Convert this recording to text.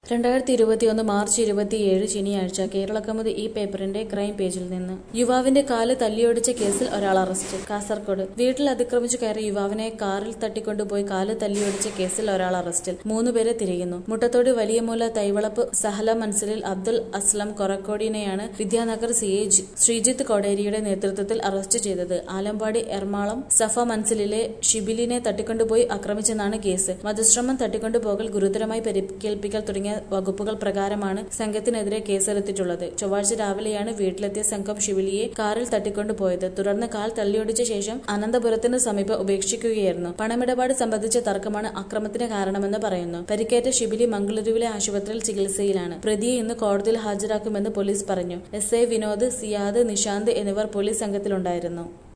രണ്ടായിരത്തി ഇരുപത്തിയൊന്ന് മാർച്ച് ഇരുപത്തിയേഴ് ശനിയാഴ്ച കേരളക്കൗമുദി ഈ പേപ്പറിന്റെ ക്രൈം പേജിൽ നിന്ന് യുവാവിന്റെ കാല് തല്ലിയൊടിച്ച കേസിൽ ഒരാൾ അറസ്റ്റ് കാസർകോട് വീട്ടിൽ അതിക്രമിച്ചു കയറിയ യുവാവിനെ കാറിൽ തട്ടിക്കൊണ്ടുപോയി കാല് തല്ലിയൊടിച്ച കേസിൽ ഒരാൾ അറസ്റ്റിൽ മൂന്നുപേരെ തിരയുന്നു മുട്ടത്തോട് വലിയമൂല തൈവളപ്പ് സഹല മൻസിലിൽ അബ്ദുൽ അസ്ലം കൊറക്കോടിനെയാണ് വിദ്യാനഗർ സി എ ജി- ശ്രീജിത്ത് കോടേരിയുടെ നേതൃത്വത്തിൽ അറസ്റ്റ് ചെയ്തത് ആലമ്പാടി എറണാകുളം സഫ മൻസിലിലെ ഷിബിലിനെ തട്ടിക്കൊണ്ടുപോയി ആക്രമിച്ചെന്നാണ് കേസ് വധശ്രമം തട്ടിക്കൊണ്ടുപോകൽ ഗുരുതരമായി പരിക്കേൽപ്പിക്കൽ തുടങ്ങിയ വകുപ്പുകൾ പ്രകാരമാണ് സംഘത്തിനെതിരെ കേസെടുത്തിട്ടുള്ളത് ചൊവ്വാഴ്ച രാവിലെയാണ് വീട്ടിലെത്തിയ സംഘം ഷിബിലിയെ കാറിൽ തട്ടിക്കൊണ്ടുപോയത് തുടർന്ന് കാൽ തള്ളിയൊടിച്ച ശേഷം അനന്തപുരത്തിന് സമീപം ഉപേക്ഷിക്കുകയായിരുന്നു പണമിടപാട് സംബന്ധിച്ച തർക്കമാണ് അക്രമത്തിന് കാരണമെന്ന് പറയുന്നു പരിക്കേറ്റ ഷിബിലി മംഗളൂരുവിലെ ആശുപത്രിയിൽ ചികിത്സയിലാണ് പ്രതിയെ ഇന്ന് കോടതിയിൽ ഹാജരാക്കുമെന്ന് പോലീസ് പറഞ്ഞു എസ് ഐ വിനോദ് സിയാദ് നിഷാന്ത് എന്നിവർ പോലീസ് സംഘത്തിലുണ്ടായിരുന്നു